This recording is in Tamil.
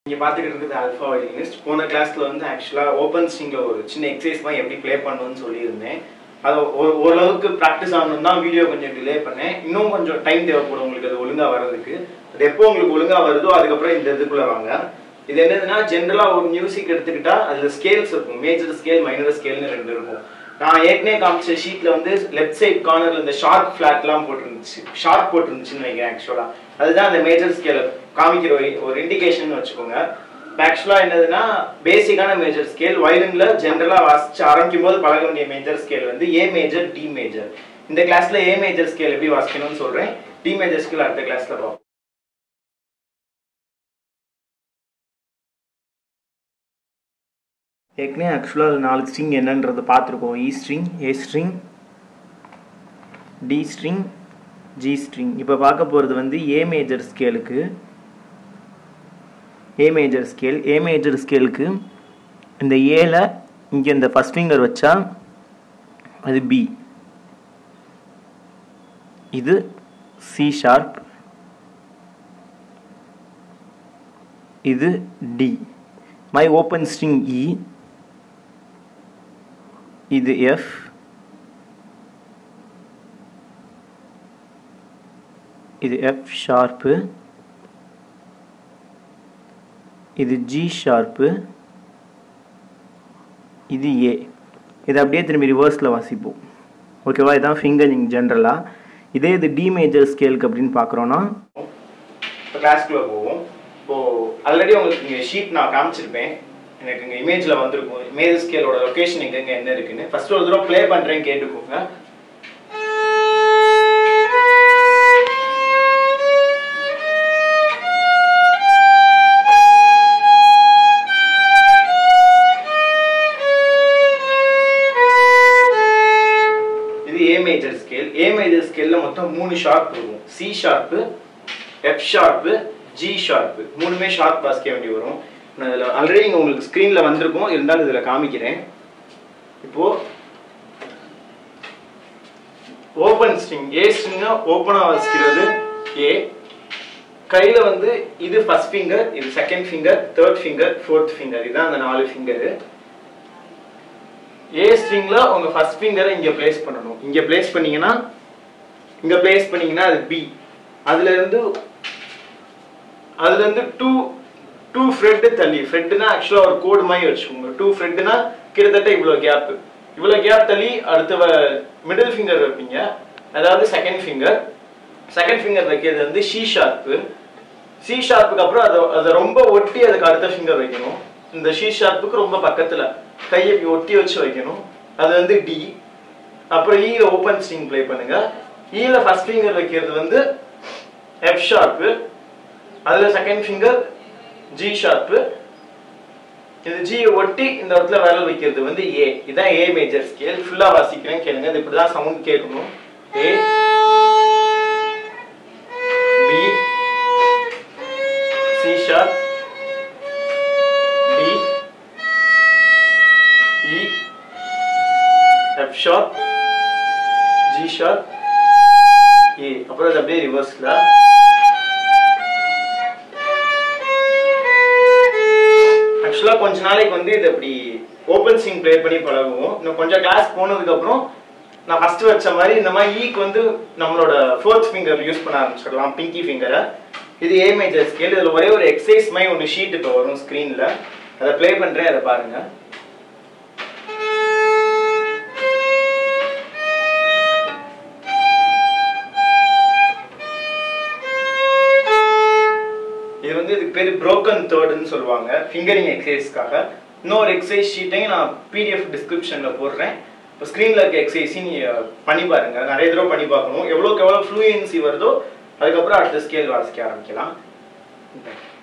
நீங்க பார்த்துக்கிட்டு இருக்கிறது அல்ஃபா வயலினிஸ்ட் போன கிளாஸ்ல வந்து ஆக்சுவலாக ஓப்பன் ஸ்ட்ரிங்ல ஒரு சின்ன எக்ஸசைஸ் மாதிரி எப்படி ப்ளே பண்ணணும்னு சொல்லியிருந்தேன் அது ஓ- ஓரளவுக்கு ப்ராக்டிஸ் ஆகணும் தான் வீடியோ கொஞ்சம் டிலே பண்ணேன் இன்னும் கொஞ்சம் டைம் தேவைப்படும் உங்களுக்கு அது ஒழுங்கா வர்றதுக்கு அது எப்போ உங்களுக்கு ஒழுங்கா வருதோ அதுக்கப்புறம் இந்த இதுக்குள்ள வாங்க இது என்னதுன்னா ஜென்ரலா ஒரு மியூசிக் எடுத்துக்கிட்டா அதுல ஸ்கேல்ஸ் இருக்கும் மேஜர் ஸ்கேல் மைனர் ஸ்கேல்னு ரெண்டு இருக்கும் நான் ஏற்கனவே காமிச்ச ஷீட்ல வந்து லெஃப்ட் சைட் கார்னர்ல இந்த ஷார்ப் ஃபிளாட்லாம் போட்டிருந்துச்சு ஷார்ப் போட்டிருந்துச்சுன்னு நினைக்கிறேன் ஆக்சுவலா அதுதான் அந்த மேஜர் ஸ்கேல காமிக்கிற ஒரு ஒரு இண்டிகேஷன் வச்சுக்கோங்க ஆக்சுவலா என்னதுன்னா பேசிக்கான மேஜர் ஸ்கேல் வயலின்ல ஜென்ரலா வாசிச்சு ஆரம்பிக்கும் போது பழக வேண்டிய மேஜர் ஸ்கேல் வந்து ஏ மேஜர் டி மேஜர் இந்த கிளாஸ்ல ஏ மேஜர் ஸ்கேல் எப்படி வாசிக்கணும்னு சொல்றேன் டி மேஜர் ஸ்கேல் அடுத்த கிளாஸ்ல பார்ப்போம் ஏற்கனவே ஆக்சுவலாக நாலு ஸ்ட்ரிங் என்னன்றதை பார்த்துருக்கோம் E string A string D string G string இப்போ பார்க்க போகிறது வந்து ஏ மேஜர் ஸ்கேலுக்கு A major scale A major ஸ்கேலுக்கு இந்த ஏல இங்கே இந்த ஃபஸ்ட் ஃபிங்கர் வச்சா அது பி இது சி ஷார்ப் இது D my open string E இது எஃப் இது எஃப் ஷார்ப்பு இது ஜி ஷார்ப்பு இது ஏ இதை அப்படியே திரும்பி ரிவர்ஸில் வாசிப்போம் ஓகேவா இதான் ஃபிங்கரிங் ஜென்ரலாக இதே இது டி மேஜர் ஸ்கேலுக்கு அப்படின்னு பார்க்குறோன்னா இப்போ கிளாஸ்க்குள்ளே போவோம் இப்போது ஆல்ரெடி உங்களுக்கு இங்கே ஷீட் நான் காமிச்சிருப்பேன் எனக்கு இங்கே இமேஜில் வந்திருக்கும் இமேஜ் ஸ்கேலோட லொக்கேஷன் எங்கெங்க என்ன இருக்குன்னு ஃபர்ஸ்ட் ஒரு தடவை ப்ளே பண்ணுறேன்னு கேட்டுக்கோங்க இது A major scale A major ஸ்கேல்ல மொத்தம் மூணு ஷார்ப் இருக்கும் C sharp F sharp G sharp மூணுமே ஷார்ப் வாசிக்க வேண்டி வரும் நான் இதில் ஆல்ரெடி இங்கே உங்களுக்கு ஸ்க்ரீனில் வந்திருக்கும் இருந்தாலும் இதில் காமிக்கிறேன் இப்போ ஓப்பன் ஸ்ட்ரிங் ஏ ஸ்ட்ரிங்கை ஓப்பனாக வாசிக்கிறது ஏ கையில் வந்து இது ஃபர்ஸ்ட் ஃபிங்கர் இது second finger third finger fourth finger இதுதான் அந்த நாலு ஃபிங்கரு ஏ ஸ்ட்ரிங்ல உங்க ஃபர்ஸ்ட் ஃபிங்கரை இங்க பிளேஸ் பண்ணணும் இங்க பிளேஸ் பண்ணீங்கன்னா இங்க பிளேஸ் பண்ணீங்கன்னா அது பி அதுல இருந்து அதுல இருந்து டூ டூ ஃப்ரெட் தள்ளி ஃப்ரெட்னா ஆக்சுவலா ஒரு கோடு மாதிரி வச்சுக்கோங்க டூ ஃப்ரெட்னா கிட்டத்தட்ட இவ்வளவு கேப் இவ்வளவு கேப் தள்ளி அடுத்த மிடில் ஃபிங்கர் வைப்பீங்க அதாவது செகண்ட் ஃபிங்கர் செகண்ட் ஃபிங்கர் வைக்கிறது வந்து சி ஷார்ப்பு சி ஷார்ப்புக்கு அப்புறம் அதை அதை ரொம்ப ஒட்டி அதுக்கு அடுத்த ஃபிங்கர் வைக்கணும் இந்த சி ஷார்ப்புக்கு ரொம்ப பக்கத்துல கையை இப்படி ஒட்டி வச்சு வைக்கணும் அது வந்து டி அப்புறம் ஈல ஓப்பன் ஸ்ட்ரிங் ப்ளே பண்ணுங்க ஈல ஃபர்ஸ்ட் ஃபிங்கர் வைக்கிறது வந்து எஃப் ஷார்ப்பு அதுல செகண்ட் ஃபிங்கர் ஜி ஷார்ப்பு இது ஜி ஒட்டி இந்த இடத்துல விரல் வைக்கிறது வந்து ஏ இதான் ஏ மேஜர் ஸ்கேல் ஃபுல்லா வாசிக்கிறேன் கேளுங்க இது இப்படிதான் சவுண்ட் கேட்கணும் A B C sharp D E F sharp G sharp A அப்புறம் அது அப்படியே ரிவர்ஸ்ல ஆக்சுவலாக கொஞ்ச நாளைக்கு வந்து இது அப்படி ஓப்பன் ஸ்ட்ரிங் ப்ளே பண்ணி பழகுவோம் இன்னும் கொஞ்சம் கிளாஸ் போனதுக்கு அப்புறம் நான் ஃபர்ஸ்ட் வச்ச மாதிரி இந்த மாதிரி ஈக்கு வந்து நம்மளோட ஃபோர்த் ஃபிங்கர் யூஸ் பண்ண ஆரம்பிச்சிடலாம் பிங்கி ஃபிங்கரை இது ஏ மேஜர் ஸ்கேல் இதில் ஒரே ஒரு எக்ஸசைஸ் மாதிரி ஒன்று ஷீட் இப்போ வரும் ஸ்க்ரீனில் அதை ப்ளே பண்ணுறேன் அதை பாருங்க இது வந்து இதுக்கு பேர் broken தேர்டுன்னு சொல்லுவாங்க ஃபிங்கரிங் எக்ஸசைஸ்க்காக இன்னொரு எக்ஸசைஸ் ஷீட்டையும் நான் பிடிஎஃப் டிஸ்கிரிப்ஷனில் போடுறேன் இப்போ ஸ்க்ரீனில் இருக்க எக்ஸசைஸையும் நீங்கள் பண்ணி பாருங்க நிறைய தடவை பண்ணி பார்க்கணும் எவ்வளோக்கு எவ்வளோ ஃப்ளூயன்சி வருதோ அதுக்கப்புறம் அடுத்த ஸ்கேல் வாசிக்க ஆரம்பிக்கலாம்